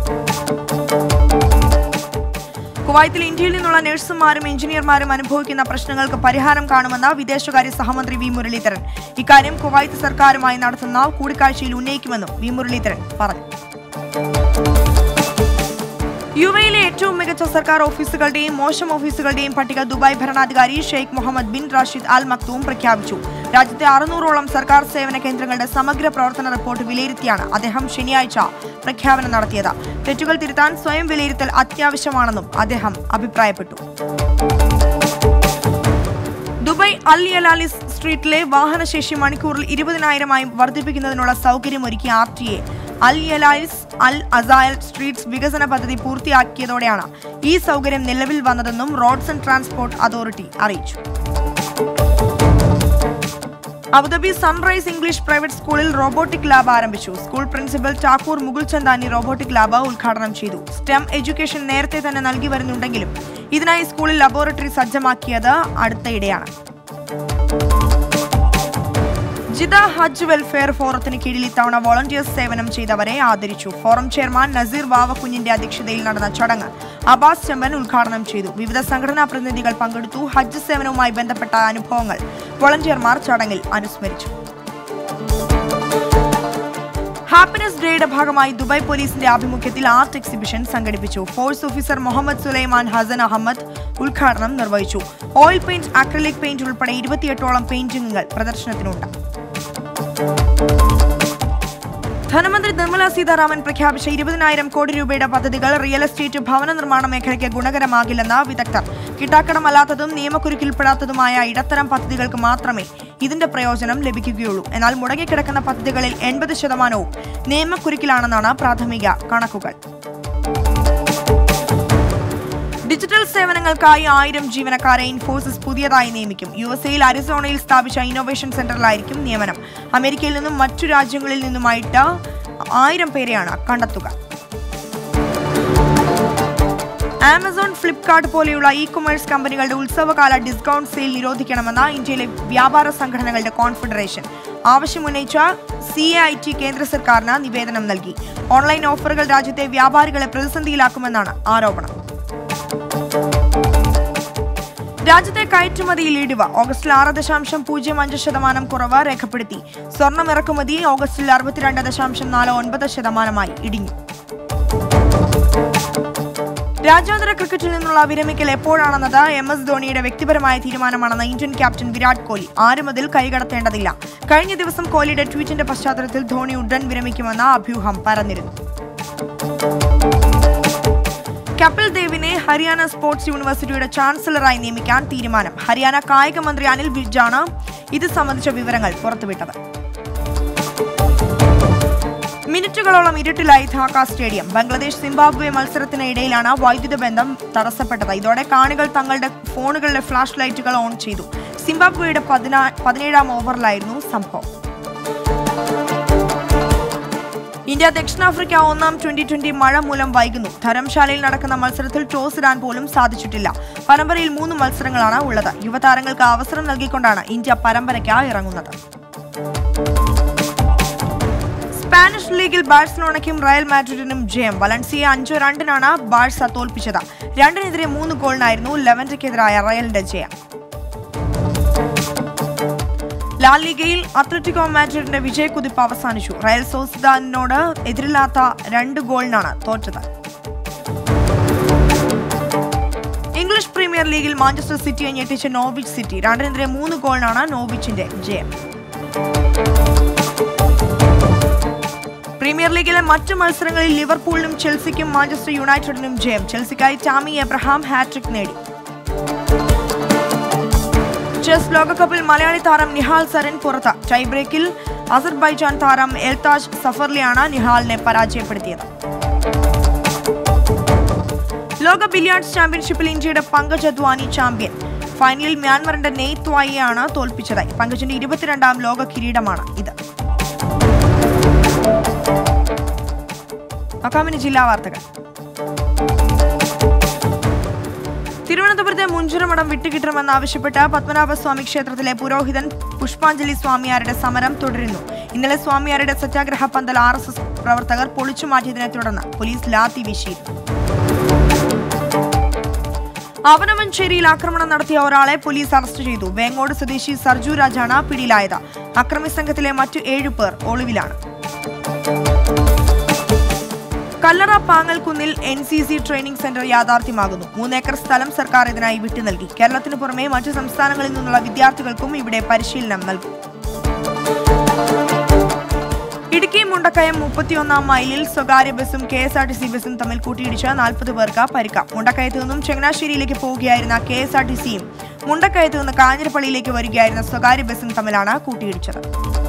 കുവൈത്തിൽ ഇന്ത്യയിൽ നിന്നുള്ള നഴ്സുമാരും എഞ്ചിനീയർമാരും അനുഭവിക്കുന്ന പ്രശ്നങ്ങൾക്ക് പരിഹാരം കാണുമെന്ന് വിദേശകാര്യ സഹമന്ത്രി വി മുരളീധരൻ ഇക്കാര്യം കുവൈത്ത് സർക്കാരുമായി നടത്തുന്ന കൂടിക്കാഴ്ചയിൽ ഉന്നയിക്കുമെന്നും വി മുരളീധരൻ പറഞ്ഞു യു എയിലെ ഏറ്റവും മികച്ച സർക്കാർ ഓഫീസുകളുടെയും മോശം ഓഫീസുകളുടെയും പട്ടിക ദുബായ് ഭരണാധികാരി Sheikh Mohammed bin Rashid Al Maktoum പ്രഖ്യാപിച്ചു രാജ്യത്തെ അറുന്നൂറോളം സർക്കാർ സേവന കേന്ദ്രങ്ങളുടെ സമഗ്ര പ്രവർത്തന റിപ്പോർട്ട് വിലയിരുത്തിയാണ് അദ്ദേഹം ശനിയാഴ്ച പ്രഖ്യാപനം നടത്തിയത് തെറ്റുകൾ തിരുത്താൻ സ്വയം വിലയിരുത്തൽ അത്യാവശ്യമാണെന്നും അദ്ദേഹം അഭിപ്രായപ്പെട്ടു ദുബായ് അൽ യലാലിസ് സ്ട്രീറ്റിലെ വാഹനശേഷി മണിക്കൂറിൽ ഇരുപതിനായിരമായി വർദ്ധിപ്പിക്കുന്നതിനുള്ള സൗകര്യമൊരുക്കിയ R T A Al Yalayis Al Asayel streets വികസന പദ്ധതി പൂർത്തിയാക്കിയതോടെയാണ് ഈ സൗകര്യം നിലവിൽ വന്നതെന്നും റോഡ്സ് ആൻഡ് ട്രാൻസ്പോർട്ട് അതോറിറ്റി അറിയിച്ചു അബുദാബി സൺറൈസ് ഇംഗ്ലീഷ് പ്രൈവറ്റ് സ്കൂളിൽ റോബോട്ടിക് ലാബ് ആരംഭിച്ചു school principal Thakur Mukul Chandani robotic lab ഉദ്ഘാടനം ചെയ്തു സ്റ്റെം എഡ്യൂക്കേഷൻ നേരത്തെ തന്നെ നൽകി വരുന്നുണ്ടെങ്കിലും ഇതിനായി സ്കൂളിൽ ലബോറട്ടറി സജ്ജമാക്കിയത് അടുത്തയിടെയാണ് ജിദ ഹജ്ജ് വെൽഫെയർ ഫോറത്തിന് കീഴിൽ ഇത്തവണ വോളണ്ടിയേഴ്സ് സേവനം ചെയ്തവരെ ആദരിച്ചു ഫോറം ചെയർമാൻ നസീർ വാവക്കുഞ്ഞിന്റെ അധ്യക്ഷതയിൽ നടന്ന ചടങ്ങ് അബാസ് ചെമ്പൻ ഉദ്ഘാടനം ചെയ്തു വിവിധ സംഘടനാ പ്രതിനിധികൾ പങ്കെടുത്തു ഹജ്ജ് സേവനവുമായി ബന്ധപ്പെട്ട അനുഭവങ്ങൾ വോളണ്ടിയർമാർ ചടങ്ങിൽ അനുസ്മരിച്ചു ഹാപ്പിനെസ് ഡേയുടെ ഭാഗമായി ദുബായ് പോലീസിന്റെ ആഭിമുഖ്യത്തിൽ ആർട്ട് എക്സിബിഷൻ സംഘടിപ്പിച്ചു force officer Mohammed Suleiman Hassan Ahmed ഉദ്ഘാടനം നിർവഹിച്ചു ഓയിൽ പെയിന്റ് അക്രലിക് പെയിന്റ് ഉൾപ്പെടെ ഇരുപത്തിയെട്ടോളം പെയിന്റിങ്ങുകൾ പ്രദർശനത്തിനുണ്ട് ധനമന്ത്രി നിർമ്മല സീതാരാമൻ പ്രഖ്യാപിച്ച ഇരുപതിനായിരം കോടി രൂപയുടെ പദ്ധതികൾ റിയൽ എസ്റ്റേറ്റ് ഭവന നിർമ്മാണ മേഖലയ്ക്ക് ഗുണകരമാകില്ലെന്ന് വിദഗ്ധർ കിട്ടാക്കടമല്ലാത്തതും നിയമക്കുരുക്കിൽപ്പെടാത്തതുമായ ഇടത്തരം പദ്ധതികൾക്ക് മാത്രമേ ഇതിന്റെ പ്രയോജനം ലഭിക്കുകയുള്ളൂ എന്നാൽ മുടങ്ങിക്കിടക്കുന്ന പദ്ധതികളിൽ എൺപത് ശതമാനവും നിയമക്കുരുക്കിലാണെന്നാണ് പ്രാഥമിക കണക്കുകൾ ഡിജിറ്റൽ സേവനങ്ങൾക്കായി ആയിരം ജീവനക്കാരെ ഇൻഫോസിസ് പുതിയതായി നിയമിക്കും യു എസ് എയിൽ അരിസോണയിൽ സ്ഥാപിച്ച ഇന്നോവേഷൻ സെന്ററിലായിരിക്കും നിയമനം അമേരിക്കയിൽ നിന്നും മറ്റു രാജ്യങ്ങളിൽ നിന്നുമായിട്ട് ആയിരം പേരെയാണ് കണ്ടെത്തുക ആമസോൺ ഫ്ലിപ്കാർട്ട് പോലെയുള്ള ഇ കൊമേഴ്സ് കമ്പനികളുടെ ഉത്സവകാല ഡിസ്കൗണ്ട് സെയിൽ നിരോധിക്കണമെന്ന ഇന്ത്യയിലെ വ്യാപാര സംഘടനകളുടെ കോൺഫെഡറേഷൻ ആവശ്യമുന്നയിച്ച സി എ ഐ ടി കേന്ദ്ര സർക്കാരിന് നിവേദനം നൽകി ഓൺലൈൻ ഓഫറുകൾ രാജ്യത്തെ വ്യാപാരികളെ പ്രതിസന്ധിയിലാക്കുമെന്നാണ് ആരോപണം രാജ്യത്തെ കയറ്റുമതിയിൽ ഇടിവ് ഓഗസ്റ്റിൽ ആറ് ദശാംശം പൂജ്യം അഞ്ച് ശതമാനം കുറവ് രേഖപ്പെടുത്തി സ്വർണം ഇറക്കുമതി ഓഗസ്റ്റിൽ അറുപത്തിരണ്ട് ദശാംശം നാല് ഒൻപത് ശതമാനമായി ഇടിഞ്ഞു രാജ്യാന്തര ക്രിക്കറ്റിൽ നിന്നുള്ള വിരമിക്കൽ എപ്പോഴാണെന്നത് എം എസ് ധോണിയുടെ വ്യക്തിപരമായ തീരുമാനമാണെന്ന് ഇന്ത്യൻ ക്യാപ്റ്റൻ വിരാട് കോഹ്ലി ആരും അതിൽ കൈകടത്തേണ്ടതില്ല കഴിഞ്ഞ ദിവസം കോഹ്ലിയുടെ ട്വീറ്റിന്റെ പശ്ചാത്തലത്തിൽ ധോണി ഉടൻ വിരമിക്കുമെന്ന അഭ്യൂഹം പരന്നിരുന്നു കപിൽ ദേവിനെ ഹരിയാന സ്പോർട്സ് യൂണിവേഴ്സിറ്റിയുടെ ചാൻസലറായി നിയമിക്കാൻ തീരുമാനം ഹരിയാന കായിക മന്ത്രി അനിൽ വിജാണ് ഇത് സംബന്ധിച്ച വിവരങ്ങൾ പുറത്തുവിട്ടത് മിനിറ്റുകളോളം ഇരുട്ടിലായി ധാക്ക സ്റ്റേഡിയം ബംഗ്ലാദേശ് സിംബാബ്വെ മത്സരത്തിന് ഇടയിലാണ് വൈദ്യുത ബന്ധം തടസ്സപ്പെട്ടത് ഇതോടെ കാണികൾ തങ്ങളുടെ ഫോണുകളിലെ ഫ്ലാഷ് ലൈറ്റുകൾ ഓൺ ചെയ്തു സിംബാബ്വെയുടെ പതിനാ പതിനേഴാം ഓവറിലായിരുന്നു സംഭവം ഇന്ത്യ ദക്ഷിണാഫ്രിക്ക ഒന്നാം ട്വന്റി ട്വന്റി മഴ മൂലം വൈകുന്നു ധരംശാലയിൽ നടക്കുന്ന മത്സരത്തിൽ ടോസ് ഇടാൻ പോലും സാധിച്ചിട്ടില്ല പരമ്പരയിൽ മൂന്ന് മത്സരങ്ങളാണ് ഉള്ളത് യുവതാരങ്ങൾക്ക് അവസരം നൽകിക്കൊണ്ടാണ് ഇന്ത്യ പരമ്പരയ്ക്ക് ഇറങ്ങുന്നത് സ്പാനിഷ് ലീഗിൽ ബാഴ്സലോണയ്ക്കും റയൽ മാഡ്രിഡിനും ജയം വലൻസിയെ അഞ്ചോ രണ്ടിനാണ് ബാഴ്സ തോൽപ്പിച്ചത് രണ്ടിനെതിരെ മൂന്ന് ഗോളിനായിരുന്നു ലെവന്റയ്ക്കെതിരായ റയലിന്റെ ജയം ലാ ലീഗയിൽ അത്ലറ്റിക്കോ മാഡ്രിഡിന്റെ വിജയക്കുതിപ്പ് അവസാനിച്ചു റയൽ സോസിദാനോട് എതിരില്ലാത്ത രണ്ട് ഗോളിനാണ് തോറ്റത് ഇംഗ്ലീഷ് പ്രീമിയർ ലീഗിൽ മാഞ്ചസ്റ്റർ സിറ്റിയെ ഞെട്ടിച്ച നോവിച്ച് സിറ്റി രണ്ടിനെതിരെ മൂന്ന് ഗോളിനാണ് നോവിച്ചിന്റെ ജയം പ്രീമിയർ ലീഗിലെ മറ്റ് മത്സരങ്ങളിൽ ലിവർപൂളിനും ചെൽസിക്കും മാഞ്ചസ്റ്റർ യുണൈറ്റഡിനും ജയം ചെൽസിക്കായി ടാമി എബ്രഹാം ഹാട്രിക് നേടി ചെസ് ലോകകപ്പിൽ മലയാളി താരം നിഹാൽ സരൻ പുറത്ത് ടൈബ്രേക്കിൽ അസർബൈജാൻ താരം എൽതാജ് സഫർലിയാണ് നിഹാലിനെ പരാജയപ്പെടുത്തിയത് ലോക ബില്യാർഡ്സ് ചാമ്പ്യൻഷിപ്പിൽ ഇന്ത്യയുടെ പങ്കജ് അദ്വാനി ചാമ്പ്യൻ ഫൈനലിൽ മ്യാൻമറിന്റെ നെയ്ത്ത് വായിയാണ് തോൽപ്പിച്ചത് പങ്കജിന്റെ ഇരുപത്തിരണ്ടാം ലോക കിരീടമാണ് ഇത് നോക്കാമിനി ജില്ലാ വാർത്തകൾ തിരുവനന്തപുരത്തെ മുഞ്ചുരമഠം വിട്ടുകിട്ടണമെന്നാവശ്യപ്പെട്ട് പത്മനാഭസ്വാമി ക്ഷേത്രത്തിലെ പുരോഹിതൻ പുഷ്പാഞ്ജലി സ്വാമിയാരുടെ സമരം തുടരുന്നു ഇന്നലെ സ്വാമിയാരുടെ സത്യാഗ്രഹ പന്തൽ ആർ എസ് എസ് പ്രവർത്തകർ പൊളിച്ചു മാറ്റിയതിനെ തുടർന്ന് പോലീസ് ലാത്തി വീശിയിരുന്നു അവനമഞ്ചേരിയിൽ ആക്രമണം നടത്തിയ ഒരാളെ പോലീസ് അറസ്റ്റ് ചെയ്തു വേങ്ങോട് സ്വദേശി സർജു രാജാണ് പിടിയിലായത് അക്രമി സംഘത്തിലെ മറ്റു ഏഴു പേർ ഒളിവിലാണ് കല്ലറ പാങ്ങൽക്കുന്നിൽ N C C training centre യാഥാർത്ഥ്യമാകുന്നു മൂന്നേക്കർ സ്ഥലം സർക്കാർ ഇതിനായി വിട്ടു നൽകി കേരളത്തിന് പുറമെ മറ്റു സംസ്ഥാനങ്ങളിൽ നിന്നുള്ള വിദ്യാർത്ഥികൾക്കും ഇവിടെ പരിശീലനം നൽകും ഇടുക്കി മുണ്ടക്കയം മുപ്പത്തിയൊന്നാം മൈലിൽ സ്വകാര്യ ബസും K S R T C ബസും തമ്മിൽ കൂട്ടിയിടിച്ച് നാൽപ്പത് പേർക്ക് പരിക്കാം മുണ്ടക്കയത്ത് നിന്നും ചങ്ങനാശ്ശേരിയിലേക്ക് പോവുകയായിരുന്ന കെ എസ് ആർ ടി സിയും മുണ്ടക്കയത്ത് നിന്ന് കാഞ്ഞിരപ്പള്ളിയിലേക്ക് വരികയായിരുന്ന സ്വകാര്യ ബസും തമ്മിലാണ് കൂട്ടിയിടിച്ചത്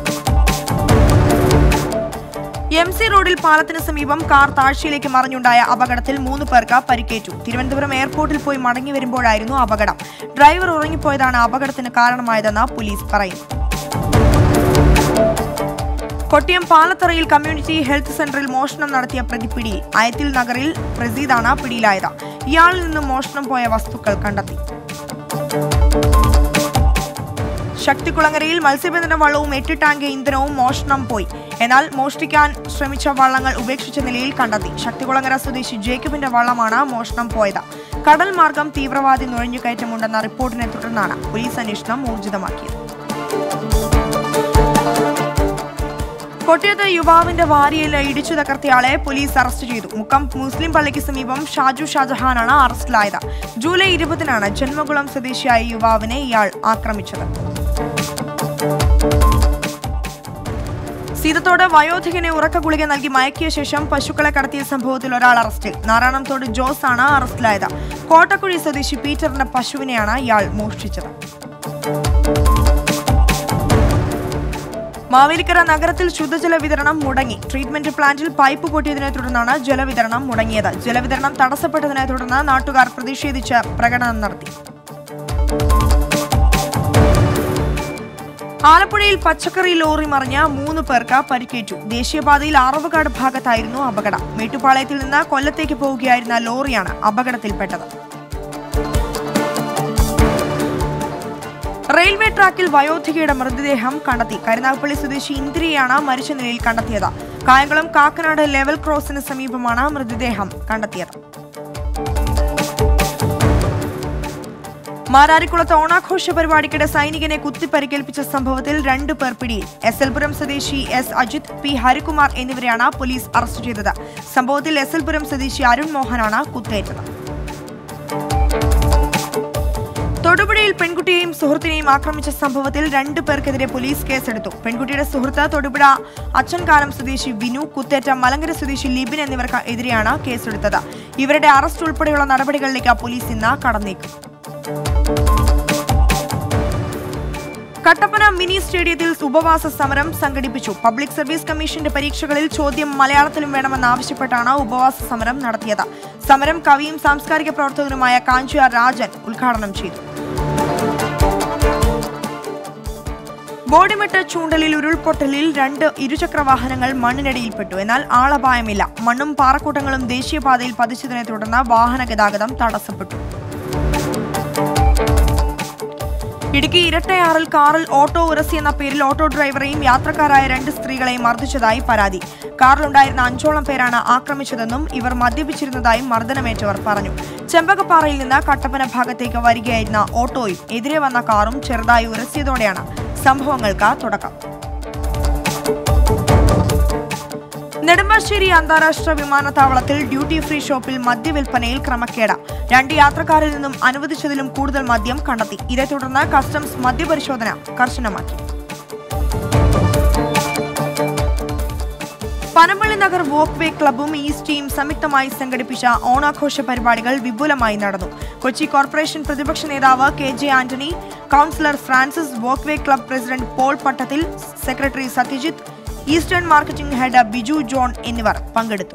എം സി റോഡിൽ പാലത്തിന് സമീപം കാർ താഴ്ചയിലേക്ക് മറിഞ്ഞുണ്ടായ അപകടത്തിൽ മൂന്ന് പേർക്ക് പരിക്കേറ്റു തിരുവനന്തപുരം എയർപോർട്ടിൽ പോയി മടങ്ങി വരുമ്പോഴായിരുന്നു അപകടം ഡ്രൈവർ ഉറങ്ങിപ്പോയതാണ് അപകടത്തിന് കാരണമായതെന്ന് പോലീസ് പറയുന്നു കൊട്ടിയം പാലത്തറയിൽ കമ്മ്യൂണിറ്റി ഹെൽത്ത് സെന്ററിൽ മോഷണം നടത്തിയ പ്രതി പിടിയിൽ അയത്തിൽ നഗറിൽ പ്രസീദാണ് പിടിയിലായത് ഇയാളിൽ നിന്നും മോഷണം പോയ വസ്തുക്കൾ കണ്ടെത്തി ശക്തികുളങ്ങരയിൽ മത്സ്യബന്ധന വള്ളവും എട്ട് ടാങ്ക് ഇന്ധനവും മോഷണം പോയി എന്നാൽ മോഷ്ടിക്കാൻ ശ്രമിച്ച വള്ളങ്ങൾ ഉപേക്ഷിച്ച നിലയിൽ കണ്ടെത്തി ശക്തികുളങ്ങര സ്വദേശി ജേക്കബിന്റെ വള്ളമാണ് മോഷണം പോയത് കടൽ മാർഗം തീവ്രവാദി നുഴഞ്ഞുകയറ്റമുണ്ടെന്ന റിപ്പോർട്ടിനെ തുടർന്നാണ് പോലീസ് അന്വേഷണം ഊർജിതമാക്കിയത് കോട്ടയത്ത് യുവാവിന്റെ വാരിയിൽ ഇടിച്ചു തകർത്തയാളെ പോലീസ് അറസ്റ്റ് ചെയ്തു മുക്കം മുസ്ലിം പള്ളിക്ക് സമീപം ഷാജു ഷാജഹാനാണ് അറസ്റ്റിലായത് ജൂലൈ ഇരുപതിനാണ് ജന്മകുളം സ്വദേശിയായ യുവാവിനെ ഇയാൾ ആക്രമിച്ചത് സീതത്തോട് വയോധികനെ ഉറക്ക ഗുളിക നൽകി മയക്കിയ ശേഷം പശുക്കളെ കടത്തിയ സംഭവത്തിൽ ഒരാൾ അറസ്റ്റിൽ നാരായണത്തോട് ജോസ് ആണ് അറസ്റ്റിലായത് കോട്ടക്കുഴി സ്വദേശി പീറ്ററിന്റെ പശുവിനെയാണ് ഇയാൾ മോഷ്ടിച്ചത് മാവേലിക്കര നഗരത്തിൽ ശുദ്ധജല വിതരണം മുടങ്ങി ട്രീറ്റ്മെന്റ് പ്ലാന്റിൽ പൈപ്പ് പൊട്ടിയതിനെ തുടർന്നാണ് ജലവിതരണം മുടങ്ങിയത് ജലവിതരണം തടസ്സപ്പെട്ടതിനെ തുടർന്ന് നാട്ടുകാർ പ്രതിഷേധിച്ച് പ്രകടനം നടത്തി ആലപ്പുഴയിൽ പച്ചക്കറി ലോറി മറിഞ്ഞ മൂന്ന് പേർക്ക് പരിക്കേറ്റു ദേശീയപാതയിൽ ആറവക്കാട് ഭാഗത്തായിരുന്നു അപകടം മേട്ടുപാളയത്തിൽ നിന്ന് കൊല്ലത്തേക്ക് പോവുകയായിരുന്ന ലോറിയാണ് അപകടത്തിൽപ്പെട്ടത് റെയിൽവേ ട്രാക്കിൽ വയോധികയുടെ മൃതദേഹം കണ്ടെത്തി കരുനാഗപ്പള്ളി സ്വദേശി ഇന്ദിരയാണ് മരിച്ച നിലയിൽ കണ്ടെത്തിയത് കായംകുളം കാക്കനാട് ലെവൽ ക്രോസിന് സമീപമാണ് മൃതദേഹം കണ്ടെത്തിയത് മാരാരിക്കുളത്ത് ഓണാഘോഷ പരിപാടിക്കിടെ സൈനികനെ കുത്തിപ്പരിക്കേൽപ്പിച്ച സംഭവത്തിൽ രണ്ടു പേർ പിടിയിൽ എസ് എൽപുരം സ്വദേശി എസ് അജിത് പി ഹരികുമാർ എന്നിവരെയാണ് പോലീസ് അറസ്റ്റ് ചെയ്തത് സംഭവത്തിൽ എസ് എൽപുരം സ്വദേശി അരുൺ മോഹനാണ് കുത്തേറ്റത് തൊടുപുഴയിൽ പെൺകുട്ടിയെയും സുഹൃത്തിനെയും ആക്രമിച്ച സംഭവത്തിൽ രണ്ടു പേർക്കെതിരെ പോലീസ് കേസെടുത്തു പെൺകുട്ടിയുടെ സുഹൃത്ത് തൊടുപുഴ അച്ചൻകാലം സ്വദേശി വിനു കുത്തേറ്റ മലങ്കര സ്വദേശി ലിബിൻ എന്നിവർക്ക് എതിരെയാണ് കേസെടുത്തത് ഇവരുടെ അറസ്റ്റ് ഉൾപ്പെടെയുള്ള നടപടികളിലേക്ക് പോലീസ് ഇന്ന് കടന്നേക്കും കട്ടപ്പന മിനി സ്റ്റേഡിയത്തിൽ ഉപവാസ സമരം സംഘടിപ്പിച്ചു പബ്ലിക് സർവീസ് കമ്മീഷന്റെ പരീക്ഷകളിൽ ചോദ്യം മലയാളത്തിലും വേണമെന്നാവശ്യപ്പെട്ടാണ് ഉപവാസ സമരം നടത്തിയത് സമരം കവിയും സാംസ്കാരിക പ്രവർത്തകനുമായ കാഞ്ചിയാർ രാജൻ ഉദ്ഘാടനം ചെയ്തു ബോഡിമെട്ട് ചൂണ്ടലിൽ ഉരുൾപൊട്ടലിൽ രണ്ട് ഇരുചക്ര വാഹനങ്ങൾ മണ്ണിനടിയിൽപ്പെട്ടു എന്നാൽ ആളപായമില്ല മണ്ണും പാറക്കൂട്ടങ്ങളും ദേശീയപാതയിൽ പതിച്ചതിനെ തുടർന്ന് വാഹന ഗതാഗതം തടസ്സപ്പെട്ടു ഇടുക്കി ഇരട്ടയാറിൽ കാറിൽ ഓട്ടോ ഉരസി എന്ന പേരിൽ ഓട്ടോ ഡ്രൈവറെയും യാത്രക്കാരായ രണ്ട് സ്ത്രീകളെയും മർദ്ദിച്ചതായി പരാതി കാറിലുണ്ടായിരുന്ന അഞ്ചോളം പേരാണ് ആക്രമിച്ചതെന്നും ഇവർ മദ്യപിച്ചിരുന്നതായും മർദ്ദനമേറ്റവർ പറഞ്ഞു ചെമ്പകപ്പാറയിൽ നിന്ന് കട്ടപ്പന ഭാഗത്തേക്ക് വരികയായിരുന്ന ഓട്ടോയും എതിരെ വന്ന കാറും ചെറുതായി ഉരസിയതോടെയാണ് സംഭവങ്ങൾക്ക് തുടക്കം നെടുമ്പാശ്ശേരി അന്താരാഷ്ട്ര വിമാനത്താവളത്തിൽ ഡ്യൂട്ടി ഫ്രീ ഷോപ്പിൽ മദ്യവിൽപ്പനയിൽ ക്രമക്കേട് രണ്ട് യാത്രക്കാരിൽ നിന്നും അനുവദിച്ചതിലും കൂടുതൽ മദ്യം കണ്ടെത്തി ഇതേ തുടർന്ന് കസ്റ്റംസ് മദ്യപരിശോധന കർശനമാക്കി പനമ്പള്ളി നഗർ വോക്ക് വേ ക്ലബും ഈസ്റ്റ് ടീം സംയുക്തമായി സംഘടിപ്പിച്ച ഓണാഘോഷ പരിപാടികൾ വിപുലമായി നടന്നു കൊച്ചി കോർപ്പറേഷൻ പ്രതിപക്ഷ നേതാവ് K J Antony councillor Francis walk way club president Paul Pattathil secretary Satyajith eastern marketing head Biju John എന്നിവർ പങ്കെടുത്തു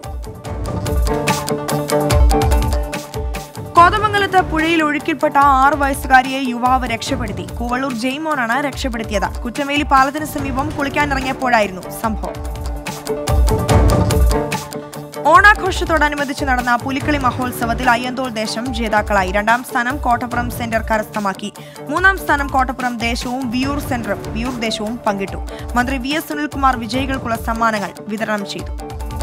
കോതമംഗലത്ത് പുഴയിൽ ഒഴുക്കിൽപ്പെട്ട ആറു വയസ്സുകാരിയെ യുവാവ് രക്ഷപ്പെടുത്തി കൂവള്ളൂർ ജെയ്മോനാണ് രക്ഷപ്പെടുത്തിയത് കുറ്റമേലി പാലത്തിന് സമീപം കുളിക്കാനിറങ്ങിയപ്പോഴായിരുന്നു സംഭവം ഓണാഘോഷത്തോടനുബന്ധിച്ച് നടന്ന പുലിക്കളി മഹോത്സവത്തിൽ അയ്യന്തോൾ ദേശം ജേതാക്കളായി രണ്ടാം സ്ഥാനം കോട്ടപ്പുറം സെന്റർ കരസ്ഥമാക്കി മൂന്നാം സ്ഥാനം കോട്ടപ്പുറം ദേശവും വിയൂർ സെന്ററും വിയൂർ ദേശവും പങ്കിട്ടു മന്ത്രി വി എസ് സുനിൽകുമാർ വിജയികൾക്കുള്ള സമ്മാനങ്ങൾ വിതരണം ചെയ്തു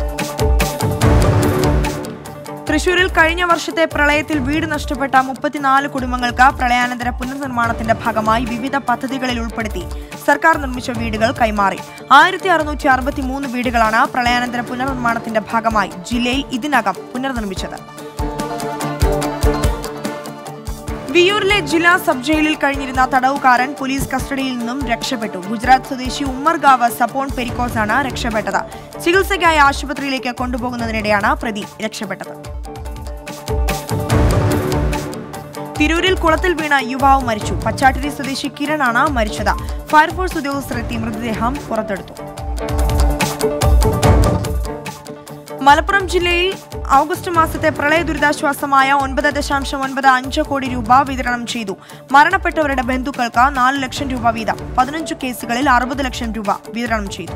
തൃശൂരിൽ കഴിഞ്ഞ വർഷത്തെ പ്രളയത്തിൽ വീട് നഷ്ടപ്പെട്ട മുപ്പത്തിനാല് കുടുംബങ്ങൾക്ക് പ്രളയാനന്തര പുനർനിർമ്മാണത്തിന്റെ ഭാഗമായി വിവിധ പദ്ധതികളിൽ ഉൾപ്പെടുത്തി സർക്കാർ നിർമ്മിച്ച വീടുകൾ കൈമാറി ആയിരത്തി അറുന്നൂറ്റി അറുപത്തി മൂന്ന് വീടുകളാണ് പ്രളയാനന്തര പുനർനിർമ്മാണത്തിന്റെ ഭാഗമായി ജില്ലയിൽ ഇതിനകം പുനർനിർമ്മിച്ചത് വിയൂരിലെ ജില്ലാ സബ് ജയിലിൽ കഴിഞ്ഞിരുന്ന തടവുകാരൻ പോലീസ് കസ്റ്റഡിയിൽ നിന്നും രക്ഷപ്പെട്ടു ഗുജറാത്ത് സ്വദേശി ഉമ്മർഗാവ് സപ്പോൺ പെരിക്കോസാണ് രക്ഷപ്പെട്ടത് ചികിത്സയ്ക്കായി ആശുപത്രിയിലേക്ക് കൊണ്ടുപോകുന്നതിനിടെയാണ് പ്രതി രക്ഷപ്പെട്ടത് തിരൂരിൽ കുളത്തിൽ വീണ യുവാവ് മരിച്ചു പച്ചാട്ടിരി സ്വദേശി കിരണാണ് മരിച്ചത് ഫയർഫോഴ്സ് ഉദ്യോഗസ്ഥർ എത്തി മൃതദേഹം പുറത്തെടുത്തു മലപ്പുറം ജില്ലയിൽ ഓഗസ്റ്റ് മാസത്തെ പ്രളയ ദുരിതാശ്വാസമായ ഒൻപത് ദശാംശം ഒൻപത് അഞ്ച് കോടി രൂപ വിതരണം ചെയ്തു മരണപ്പെട്ടവരുടെ ബന്ധുക്കൾക്ക് നാല് ലക്ഷം രൂപ വീതം പതിനഞ്ച് കേസുകളിൽ അറുപത് ലക്ഷം രൂപ വിതരണം ചെയ്തു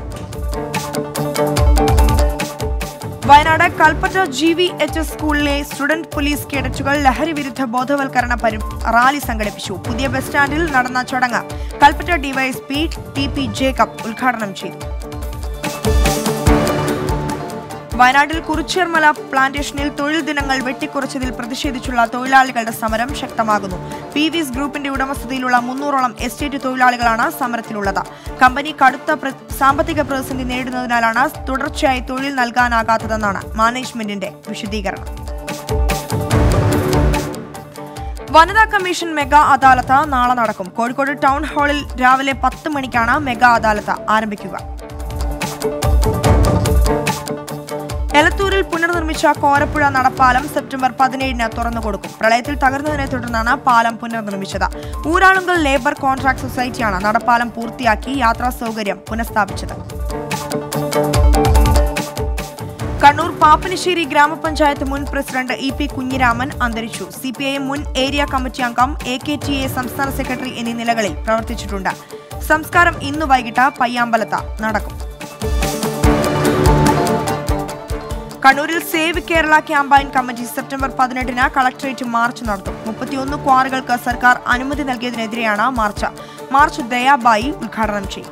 Wayanad Kalpetta G V H S സ്കൂളിലെ സ്റ്റുഡന്റ് പോലീസ് കേഡറ്റുകൾ ലഹരി വിരുദ്ധ ബോധവൽക്കരണ പരി റാലി സംഘടിപ്പിച്ചു പുതിയ ബസ് സ്റ്റാൻഡിൽ നടന്ന ചടങ്ങ് Kalpetta DYSP T P Jacob ഉദ്ഘാടനം ചെയ്തു വയനാട്ടിൽ കുറിച്യർമല പ്ലാന്റേഷനിൽ തൊഴിൽ ദിനങ്ങൾ വെട്ടിക്കുറച്ചതിൽ പ്രതിഷേധിച്ചുള്ള തൊഴിലാളികളുടെ സമരം ശക്തമാകുന്നു പി വിസ് ഗ്രൂപ്പിന്റെ ഉടമസ്ഥതയിലുള്ള മുന്നൂറോളം എസ്റ്റേറ്റ് തൊഴിലാളികളാണ് സമരത്തിലുള്ളത് കമ്പനി കടുത്ത പ്ര- സാമ്പത്തിക പ്രതിസന്ധി നേരിടുന്നതിനാലാണ് തുടർച്ചയായി തൊഴിൽ നൽകാനാകാത്തതെന്നാണ് മാനേജ്മെന്റിന്റെ വിശദീകരണം വനിതാ കമ്മീഷൻ മെഗാ അദാലത്ത് നാളെ നടക്കും കോഴിക്കോട് ടൗൺ ഹാളിൽ രാവിലെ പത്ത് മണിക്കാണ് മെഗാ അദാലത്ത് ആരംഭിക്കുക എലത്തൂരിൽ പുനർനിർമ്മിച്ച കോരപ്പുഴ നടപ്പാലം സെപ്റ്റംബർ പതിനേഴിന് തുറന്നുകൊടുക്കും പ്രളയത്തിൽ തകർന്നതിനെ തുടർന്നാണ് പാലം പുനർനിർമ്മിച്ചത് ഊരാളുങ്കൽ ലേബർ കോൺട്രാക്ട് സൊസൈറ്റിയാണ് നടപ്പാലം പൂർത്തിയാക്കി യാത്രാ സൗകര്യം പുനഃസ്ഥാപിച്ചത് കണ്ണൂർ പാപ്പനശ്ശേരി ഗ്രാമപഞ്ചായത്ത് മുൻ പ്രസിഡന്റ് ഇ പി കുഞ്ഞിരാമൻ അന്തരിച്ചു സി പി ഐ മുൻ ഏരിയ കമ്മിറ്റി അംഗം എ കെ ടി എ സംസ്ഥാന സെക്രട്ടറി എന്നീ നിലകളിൽ പ്രവർത്തിച്ചിട്ടുണ്ട് സംസ്കാരം ഇന്ന് വൈകിട്ട് പയ്യാമ്പലത്ത് നടക്കും കണ്ണൂരിൽ save Kerala campaign committee September പതിനെട്ടിന് കളക്ടറേറ്റ് മാർച്ച് നടത്തും മുപ്പത്തിയൊന്ന് ക്വാറികൾക്ക് സർക്കാർ അനുമതി നൽകിയതിനെതിരെയാണ് മാർച്ച് മാർച്ച് ദയാബായി ഉദ്ഘാടനം ചെയ്യും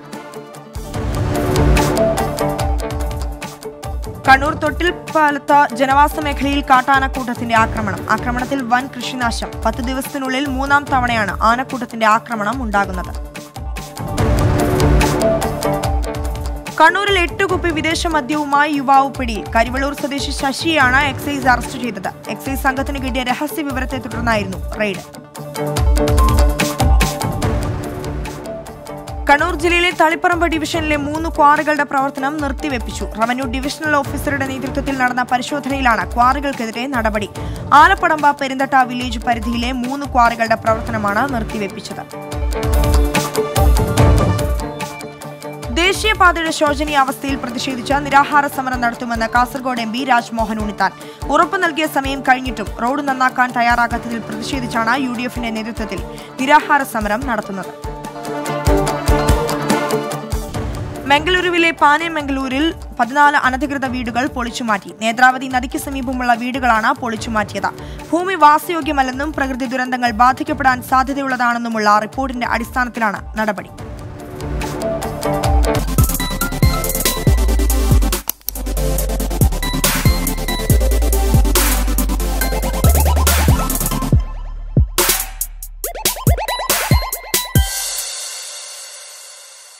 കണ്ണൂർ തൊട്ടിൽപ്പാലത്ത് ജനവാസ മേഖലയിൽ കാട്ടാനക്കൂട്ടത്തിന്റെ ആക്രമണം ആക്രമണത്തിൽ വൻ കൃഷിനാശം പത്ത് ദിവസത്തിനുള്ളിൽ മൂന്നാം തവണയാണ് ആനക്കൂട്ടത്തിന്റെ ആക്രമണം ഉണ്ടാകുന്നത് കണ്ണൂരിൽ എട്ട് കുപ്പി വിദേശ മദ്യവുമായി യുവാവ് പിടിയിൽ കരിവള്ളൂർ സ്വദേശി ശശിയാണ് എക്സൈസ് അറസ്റ്റ് ചെയ്തത് എക്സൈസ് സംഘത്തിന് കിട്ടിയ രഹസ്യ വിവരത്തെ തുടർന്നായിരുന്നു റെയ്ഡ് കണ്ണൂർ ജില്ലയിലെ തളിപ്പറമ്പ് ഡിവിഷനിലെ മൂന്ന് ക്വാറികളുടെ പ്രവർത്തനം നിർത്തിവെപ്പിച്ചു റവന്യൂ ഡിവിഷണൽ ഓഫീസറുടെ നേതൃത്വത്തിൽ നടന്ന പരിശോധനയിലാണ് ക്വാറികൾക്കെതിരെ നടപടി ആലപ്പടമ്പ പെരിന്തട്ട വില്ലേജ് പരിധിയിലെ മൂന്ന് ക്വാറികളുടെ പ്രവർത്തനമാണ് നിർത്തിവെപ്പിച്ചത് ദേശീയപാതയുടെ ശോചനീയ അവസ്ഥയിൽ പ്രതിഷേധിച്ച് നിരാഹാര സമരം നടത്തുമെന്ന് കാസർഗോഡ് എം പി രാജ്മോഹൻ ഉണ്ണിത്താൻ ഉറപ്പു നൽകിയ സമയം കഴിഞ്ഞിട്ടും റോഡ് നന്നാക്കാൻ തയ്യാറാകാത്തതിൽ പ്രതിഷേധിച്ചാണ് യു ഡി എഫിന്റെ നേതൃത്വത്തിൽ നിരാഹാര സമരം നടത്തുന്നത് മംഗളൂരുവിലെ പാനമംഗളൂരിൽ പതിനാല് അനധികൃത വീടുകൾ പൊളിച്ചുമാറ്റി നേത്രാവതി നദിക്ക് സമീപമുള്ള വീടുകളാണ് പൊളിച്ചുമാറ്റിയത് ഭൂമി വാസയോഗ്യമല്ലെന്നും പ്രകൃതി ദുരന്തങ്ങൾ ബാധിക്കപ്പെടാൻ സാധ്യതയുള്ളതാണെന്നുമുള്ള റിപ്പോർട്ടിന്റെ അടിസ്ഥാനത്തിലാണ് നടപടി